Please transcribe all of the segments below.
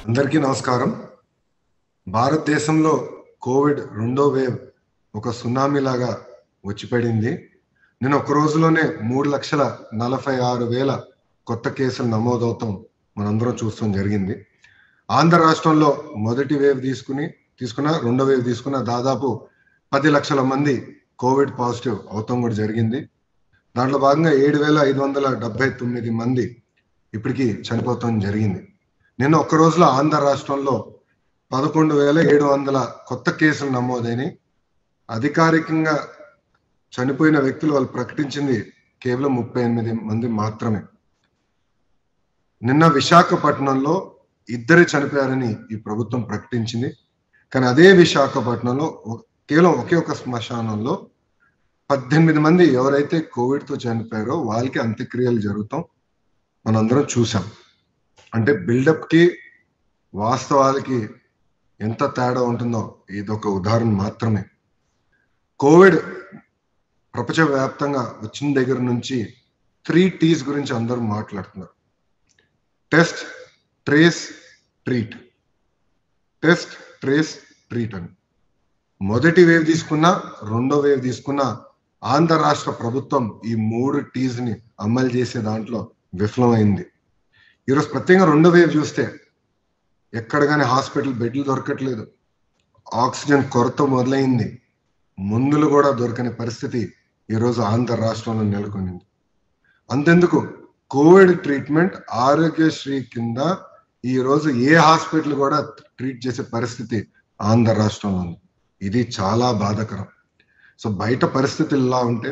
అందరికీ నమస్కారం భారతదేశంలో కోవిడ్ రెండో వేవ్ ఒక సునామీ లాగా వచ్చిపడింది నేను ఒక రోజులోనే మూడు లక్షల నలభై ఆరు వేల కొత్త కేసులు నమోదవుతాం మనందరం చూస్తాం జరిగింది ఆంధ్ర రాష్ట్రంలో మొదటి వేవ్ తీసుకుని తీసుకున్న రెండో వేవ్ తీసుకున్న దాదాపు పది లక్షల మంది కోవిడ్ పాజిటివ్ అవటం కూడా జరిగింది దాంట్లో భాగంగా ఏడు వేల ఐదు వందల డెబ్బై తొమ్మిది మంది ఇప్పటికీ చనిపోతాం జరిగింది నిన్న ఒక్క రోజులో ఆంధ్ర రాష్ట్రంలో పదకొండు వేల ఏడు వందల కొత్త కేసులు నమోదైనవి అధికారికంగా చనిపోయిన వ్యక్తులు వాళ్ళు ప్రకటించింది కేవలం ముప్పై ఎనిమిది మంది మాత్రమే నిన్న విశాఖపట్నంలో ఇద్దరు చనిపోయారని ఈ ప్రభుత్వం ప్రకటించింది కానీ అదే విశాఖపట్నంలో ఒ- కేవలం ఒకే ఒక శ్మశానంలో పద్దెనిమిది మంది ఎవరైతే కోవిడ్తో చనిపోయారో వాళ్ళకి అంత్యక్రియలు జరుగుతాం మనందరం చూసాం అంటే బిల్డప్ కి వాస్తవాలకి ఎంత తేడా ఉంటుందో ఇది ఒక ఉదాహరణ మాత్రమే కోవిడ్ ప్రపంచవ్యాప్తంగా వచ్చిన దగ్గర నుంచి త్రీ టీస్ గురించి అందరూ మాట్లాడుతున్నారు test trace treat test trace treat అని మొదటి వేవ్ తీసుకున్నా రెండో వేవ్ తీసుకున్నా ఆంధ్ర రాష్ట్ర ప్రభుత్వం ఈ మూడు టీస్ ని అమలు చేసే దాంట్లో విఫలమైంది ఈరోజు ప్రత్యేకంగా రెండో వేవ్ చూస్తే ఎక్కడ కానీ హాస్పిటల్ బెడ్లు దొరకట్లేదు ఆక్సిజన్ కొరత మొదలైంది మందులు కూడా దొరకని పరిస్థితి ఈరోజు ఆంధ్ర రాష్ట్రంలో నెలకొనింది అంతెందుకు కోవిడ్ ట్రీట్మెంట్ ఆరోగ్యశ్రీ కింద ఈ రోజు ఏ హాస్పిటల్ కూడా ట్రీట్ చేసే పరిస్థితి ఆంధ్ర రాష్ట్రంలో ఉంది ఇది చాలా బాధాకరం సో బయట పరిస్థితులు ఇలా ఉంటే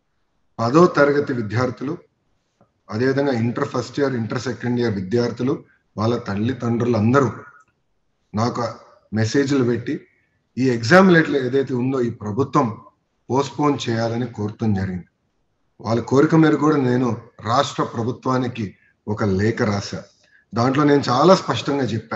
పదో తరగతి విద్యార్థులు అదేవిధంగా inter first year inter second year విద్యార్థులు వాళ్ళ తల్లిదండ్రులు అందరూ నాకు మెసేజ్లు పెట్టి ఈ ఎగ్జామ్ ఎట్లా ఏదైతే ఉందో ఈ ప్రభుత్వం పోస్ట్పోన్ చేయాలని కోరటం జరిగింది వాళ్ళ కోరిక మేరకు కూడా నేను రాష్ట్ర ప్రభుత్వానికి ఒక లేఖ రాశా దాంట్లో నేను చాలా స్పష్టంగా చెప్పా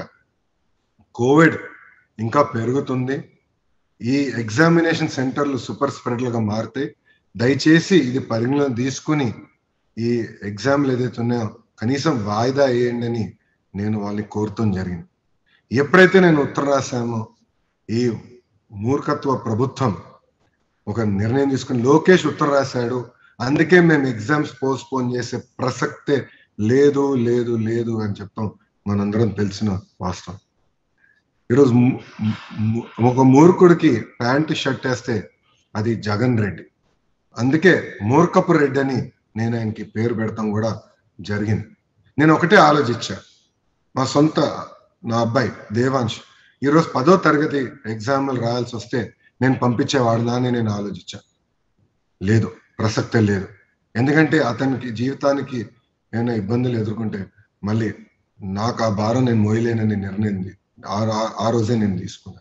కోవిడ్ ఇంకా పెరుగుతుంది ఈ ఎగ్జామినేషన్ సెంటర్లు సూపర్ స్ప్రెడ్లుగా మారితే దయచేసి ఇది పరిగణలో తీసుకుని ఈ ఎగ్జామ్లు ఏదైతే ఉన్నాయో కనీసం వాయిదా వేయండి అని నేను వాళ్ళని కోరటం జరిగింది ఎప్పుడైతే నేను ఉత్తరం రాశామో ఈ మూర్ఖత్వ ప్రభుత్వం ఒక నిర్ణయం తీసుకుని లోకేష్ ఉత్తరం రాశాడు అందుకే మేము ఎగ్జామ్స్ పోస్ట్ పోన్ చేసే ప్రసక్తే లేదు లేదు లేదు అని చెప్తాం మనందరం తెలిసిన వాస్తవం ఈరోజు ము- ము- ఒక మూర్ఖుడికి ప్యాంట్ షర్ట్ వేస్తే అది జగన్ రెడ్డి అందుకే మూర్ఖపు రెడ్డి అని నేను ఆయనకి పేరు పెడతాం కూడా జరిగింది నేను ఒకటే ఆలోచించా మా సొంత నా అబ్బాయి దేవాంశ్ ఈరోజు పదో తరగతి ఎగ్జామ్లు రాయాల్సి వస్తే నేను పంపించేవాడినా అని నేను ఆలోచించా లేదు ప్రసక్తే లేదు ఎందుకంటే అతనికి జీవితానికి ఏమైనా ఇబ్బందులు ఎదుర్కొంటే మళ్ళీ నాకు ఆ భారం నేను మోయలేనని నిర్ణయం తీ- ఆ ఆ- ఆ రోజే నేను తీసుకున్నాను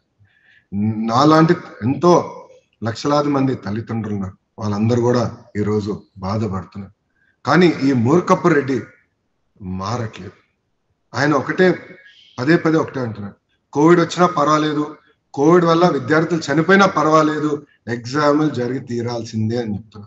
నాలాంటి ఎంతో లక్షలాది మంది తల్లిదండ్రులు ఉన్నారు వాళ్ళందరూ కూడా ఈరోజు బాధపడుతున్నారు కానీ ఈ మూర్ఖపు రెడ్డి మారట్లేదు ఆయన ఒకటే పదే పదే ఒకటే అంటున్నాడు కోవిడ్ వచ్చినా పర్వాలేదు కోవిడ్ వల్ల విద్యార్థులు చనిపోయినా పర్వాలేదు ఎగ్జామ్లు జరిగి తీరాల్సిందే అని చెప్తున్నా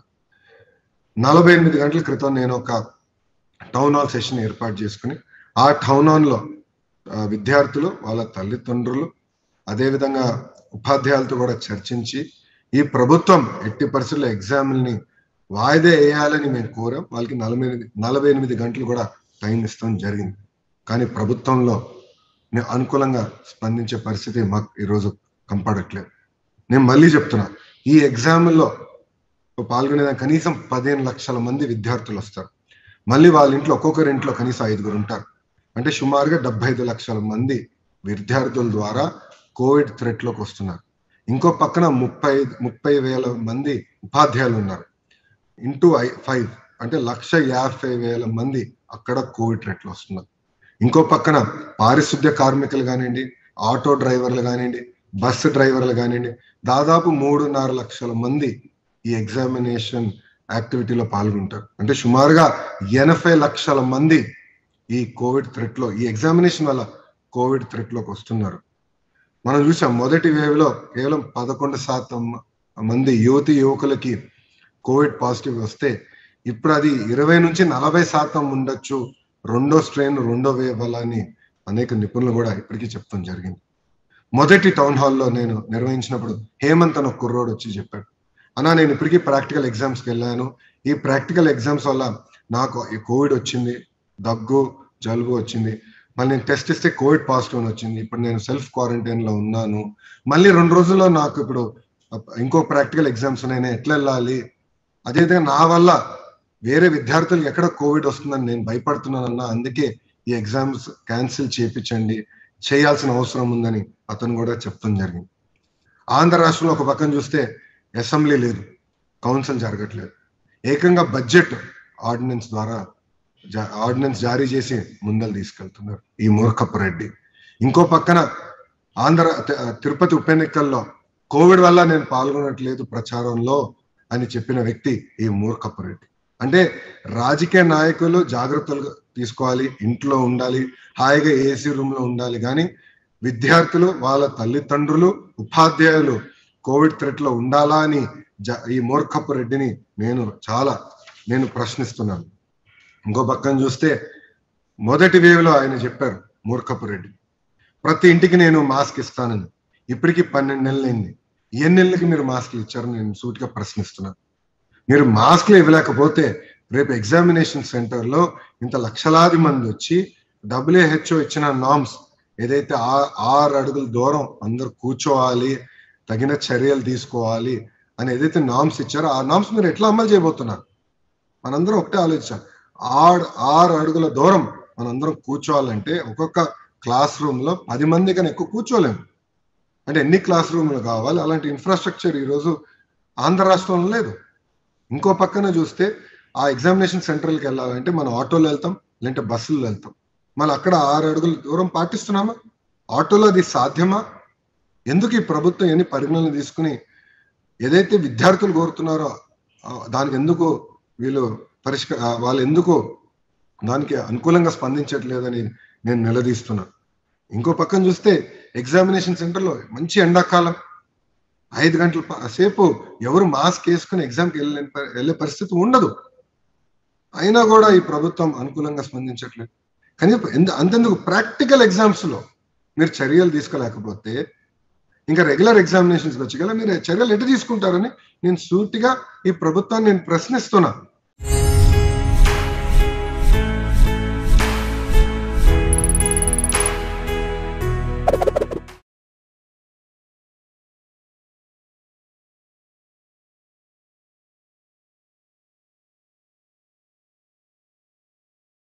నలభై ఎనిమిది గంటల క్రితం నేను ఒక టౌన్ హాల్ సెషన్ ఏర్పాటు చేసుకుని ఆ టౌన్ హాల్ లో ఆ, విద్యార్థులు వాళ్ళ తల్లిదండ్రులు అదేవిధంగా ఉపాధ్యాయులతో కూడా చర్చించి ఈ ప్రభుత్వం ఎట్టి పరిస్థితుల్లో ఎగ్జామ్ని వాయిదా వేయాలని మేము కోరాం వాళ్ళకి నలభై ఎనిమిది నలభై ఎనిమిది గంటలు కూడా టైం ఇస్తాం జరిగింది కానీ ప్రభుత్వంలో నే- అనుకూలంగా స్పందించే పరిస్థితి మాకు ఈరోజు కంపడట్లేదు నేను మళ్ళీ చెప్తున్నా ఈ ఎగ్జామ్లో పాల్గొనే కనీసం పదిహేను లక్షల మంది విద్యార్థులు వస్తారు మళ్ళీ వాళ్ళ ఇంట్లో ఒక్కొక్కరి ఇంట్లో కనీసం ఐదుగురు ఉంటారు అంటే సుమారుగా డెబ్బై ఐదు లక్షల మంది విద్యార్థుల ద్వారా కోవిడ్ థ్రెట్ లోకి వస్తున్నారు ఇంకో పక్కన ముప్పై ముప్పై వేల మంది ఉపాధ్యాయులు ఉన్నారు ఇంటూ ఐ ఫైవ్ అంటే లక్ష యాభై వేల మంది అక్కడ కోవిడ్ థ్రెట్లు వస్తున్నారు ఇంకో పక్కన పారిశుద్ధ్య కార్మికులు కానివ్వండి ఆటో డ్రైవర్లు కానివ్వండి బస్సు డ్రైవర్లు కానివ్వండి దాదాపు మూడున్నర లక్షల మంది ఈ ఎగ్జామినేషన్ యాక్టివిటీలో పాల్గొంటారు అంటే సుమారుగా ఎనభై లక్షల మంది ఈ కోవిడ్ థ్రెట్ లో ఈ ఎగ్జామినేషన్ వల్ల కోవిడ్ థ్రెట్ లోకి వస్తున్నారు మనం చూసాం మొదటి వేవ్ లో కేవలం పదకొండు శాతం మంది యువతి యువకులకి కోవిడ్ పాజిటివ్ వస్తే ఇప్పుడు అది ఇరవై నుంచి నలభై శాతం ఉండొచ్చు రెండో స్ట్రెయిన్ రెండో వేవ్ వల్ల అని అనేక నిపుణులు కూడా ఇప్పటికీ చెప్తాం జరిగింది మొదటి టౌన్ హాల్లో నేను నిర్వహించినప్పుడు హేమంత్ అని ఒక కుర్రోడు వచ్చి చెప్పాడు అన్నా నేను ఇప్పటికీ ప్రాక్టికల్ ఎగ్జామ్స్కి వెళ్ళాను ఈ ప్రాక్టికల్ ఎగ్జామ్స్ వల్ల నాకు ఈ కోవిడ్ వచ్చింది దగ్గు జలుబు వచ్చింది మళ్ళీ నేను టెస్ట్ ఇస్తే కోవిడ్ పాజిటివ్ అని వచ్చింది ఇప్పుడు నేను సెల్ఫ్ క్వారంటైన్ లో ఉన్నాను మళ్ళీ రెండు రోజుల్లో నాకు ఇప్పుడు ఇంకో ప్రాక్టికల్ ఎగ్జామ్స్ ఉన్నాయి నేను ఎట్లా వెళ్ళాలి అదేవిధంగా నా వల్ల వేరే విద్యార్థులకు ఎక్కడ కోవిడ్ వస్తుందని నేను భయపడుతున్నానన్నా అందుకే ఈ ఎగ్జామ్స్ క్యాన్సిల్ చేయించండి చేయాల్సిన అవసరం ఉందని అతను కూడా చెప్తాం జరిగింది ఆంధ్ర రాష్ట్రంలో ఒక పక్కన చూస్తే అసెంబ్లీ లేదు కౌన్సిల్ జరగట్లేదు ఏకంగా బడ్జెట్ ఆర్డినెన్స్ ద్వారా ఆర్డినెన్స్ జారీ చేసి ముందలు తీసుకెళ్తున్నారు ఈ మూర్ఖపు రెడ్డి ఇంకో పక్కన ఆంధ్ర తిరుపతి ఉప ఎన్నికల్లో కోవిడ్ వల్ల నేను పాల్గొనట్లేదు ప్రచారంలో అని చెప్పిన వ్యక్తి ఈ మూర్ఖపు రెడ్డి అంటే రాజకీయ నాయకులు జాగ్రత్తలు తీసుకోవాలి ఇంట్లో ఉండాలి హాయిగా ఏసీ రూమ్ లో ఉండాలి కానీ విద్యార్థులు వాళ్ళ తల్లిదండ్రులు ఉపాధ్యాయులు కోవిడ్ థ్రెట్ లో ఉండాలా అని ఈ మూర్ఖపు రెడ్డిని నేను చాలా నేను ప్రశ్నిస్తున్నాను ఇంకో పక్కన చూస్తే మొదటి వేవ్ లో ఆయన చెప్పారు మూర్ఖపు రెడ్డి ప్రతి ఇంటికి నేను మాస్క్ ఇస్తానని ఇప్పటికి పన్నెండు నెలలైంది ఏ నెలలకి మీరు మాస్క్లు ఇచ్చారని నేను సూటిగా ప్రశ్నిస్తున్నాను మీరు మాస్క్లు ఇవ్వలేకపోతే రేపు ఎగ్జామినేషన్ సెంటర్ లో ఇంత లక్షలాది మంది వచ్చి డబ్ల్యూహెచ్ఓ ఇచ్చిన నామ్స్ ఏదైతే ఆరు అడుగుల దూరం అందరు కూర్చోవాలి తగిన చర్యలు తీసుకోవాలి అని ఏదైతే నామ్స్ ఇచ్చారో ఆ నామ్స్ మీరు ఎట్లా అమలు చేయబోతున్నారు మనందరం ఒకటే ఆలోచించాలి ఆరు ఆరు అడుగుల దూరం మనందరం కూర్చోవాలంటే ఒక్కొక్క క్లాస్ రూమ్ లో పది మంది కన్నా ఎక్కువ కూర్చోలేము అంటే ఎన్ని క్లాస్ రూమ్లు కావాలి అలాంటి ఇన్ఫ్రాస్ట్రక్చర్ ఈరోజు ఆంధ్ర రాష్ట్రంలో లేదు ఇంకో పక్కన చూస్తే ఆ ఎగ్జామినేషన్ సెంటర్కి వెళ్ళాలంటే మనం ఆటోలో వెళ్తాం లేదంటే బస్సులో వెళ్తాం మళ్ళీ అక్కడ ఆరు అడుగుల దూరం పాటిస్తున్నామా ఆటోలో అది సాధ్యమా ఎందుకు ఈ ప్రభుత్వం ఎన్ని పరిగణనలు తీసుకుని ఏదైతే విద్యార్థులు కోరుతున్నారో దానికి ఎందుకు వీళ్ళు పరిష్క వాళ్ళు ఎందుకు దానికి అనుకూలంగా స్పందించట్లేదని నేను నిలదీస్తున్నా ఇంకో పక్కన చూస్తే ఎగ్జామినేషన్ సెంటర్లో మంచి ఎండాకాలం ఐదు గంటల సేపు ఎవరు మాస్క్ వేసుకుని ఎగ్జామ్కి వెళ్ళే వెళ్ళే పరిస్థితి ఉండదు అయినా కూడా ఈ ప్రభుత్వం అనుకూలంగా స్పందించట్లేదు కానీ అంతెందుకు ప్రాక్టికల్ ఎగ్జామ్స్ లో మీరు చర్యలు తీసుకోలేకపోతే ఇంకా రెగ్యులర్ ఎగ్జామినేషన్స్ వచ్చి కదా మీరు చర్యలు ఎటు తీసుకుంటారని నేను సూటిగా ఈ ప్రభుత్వాన్ని నేను ప్రశ్నిస్తున్నా